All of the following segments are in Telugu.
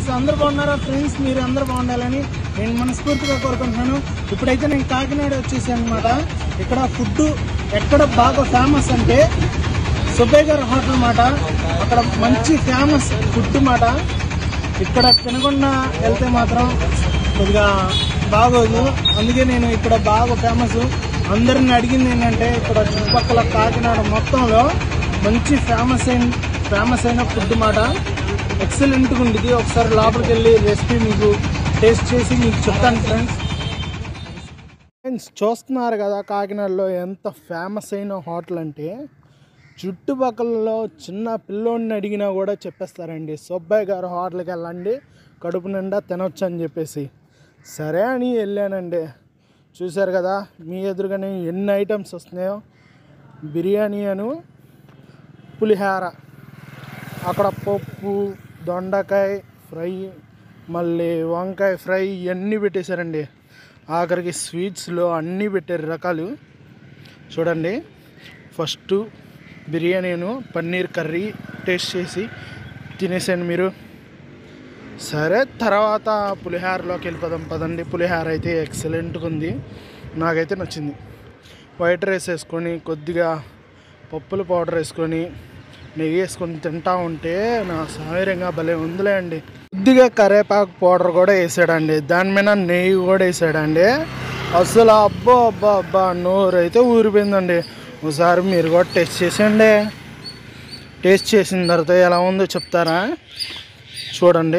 ఫ్రెండ్స్ అందరు బాగున్నారా ఫ్రెండ్స్ మీరు అందరు బాగుండాలని నేను మనస్ఫూర్తిగా కోరుకుంటున్నాను ఇప్పుడైతే నేను కాకినాడ వచ్చేసాను అనమాట ఇక్కడ ఫుడ్ ఎక్కడ బాగా ఫేమస్ అంటే సుబ్బయ్య గారి హోటల్ మాట అక్కడ మంచి ఫేమస్ ఫుడ్ మాట ఇక్కడ తినకుండా వెళ్తే మాత్రం కొద్దిగా బాగోదు అందుకే నేను ఇక్కడ బాగా ఫేమస్ అందరిని అడిగింది ఏంటంటే ఇక్కడ చుట్టుపక్కల కాకినాడ మొత్తంలో మంచి ఫేమస్ అయిన ఫేమస్ అయిన ఫుడ్ మాట ఎక్సలెంట్గా ఉంటుంది ఒకసారి లోపలికి వెళ్ళి రెసిపీ మీకు టేస్ట్ చేసి మీకు చెప్తాను ఫ్రెండ్స్ ఫ్రెండ్స్ చూస్తున్నారు కదా కాకినాడలో ఎంత ఫేమస్ అయిన హోటల్ అంటే చుట్టుపక్కలలో చిన్న పిల్లోడిని అడిగినా కూడా చెప్పేస్తారండి సుబ్బయ్య గారు హోటల్కి వెళ్ళండి కడుపు నిండా తినొచ్చు అని చెప్పేసి సరే అని వెళ్ళానండి చూశారు కదా మీ ఎదురుగానే ఎన్ని ఐటమ్స్ వస్తున్నాయో బిర్యానీ అను పులిహార అక్కడ పప్పు దొండకాయ ఫ్రై మళ్ళీ వంకాయ ఫ్రై ఇవన్నీ పెట్టేశారండి ఆఖరికి స్వీట్స్లో అన్నీ పెట్టారు రకాలు చూడండి ఫస్ట్ బిర్యానీను పన్నీర్ కర్రీ టేస్ట్ చేసి తినేసాను మీరు సరే తర్వాత పులిహారలోకి వెళ్ళిపోదాం పదండి పులిహార అయితే ఎక్సలెంట్గా ఉంది నాకైతే నచ్చింది వైట్ రైస్ వేసుకొని కొద్దిగా పప్పుల పౌడర్ వేసుకొని నెయ్యి వేసుకొని తింటా ఉంటే నా సాయంగా భలే ఉందిలే అండి కొద్దిగా కరేపాకు పౌడర్ కూడా వేసాడండి దాని మీద నెయ్యి కూడా వేసాడండి అసలు అబ్బో అబ్బా అబ్బా నోరు అయితే ఊరిపోయిందండి ఒకసారి మీరు కూడా టేస్ట్ చేసేయండి టేస్ట్ చేసిన తర్వాత ఎలా ఉందో చెప్తారా చూడండి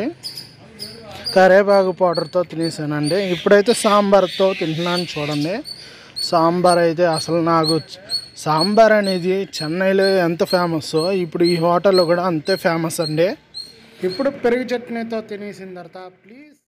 కరేపాకు పౌడర్తో తినేసానండి ఇప్పుడైతే సాంబార్తో తింటున్నాను చూడండి సాంబార్ అయితే అసలు నాకు సాంబార్ అనేది చెన్నైలో ఎంత ఫేమస్ ఇప్పుడు ఈ హోటల్లో కూడా అంతే ఫేమస్ అండి ఇప్పుడు పెరుగు చట్నీతో తినేసిన తర్వాత ప్లీజ్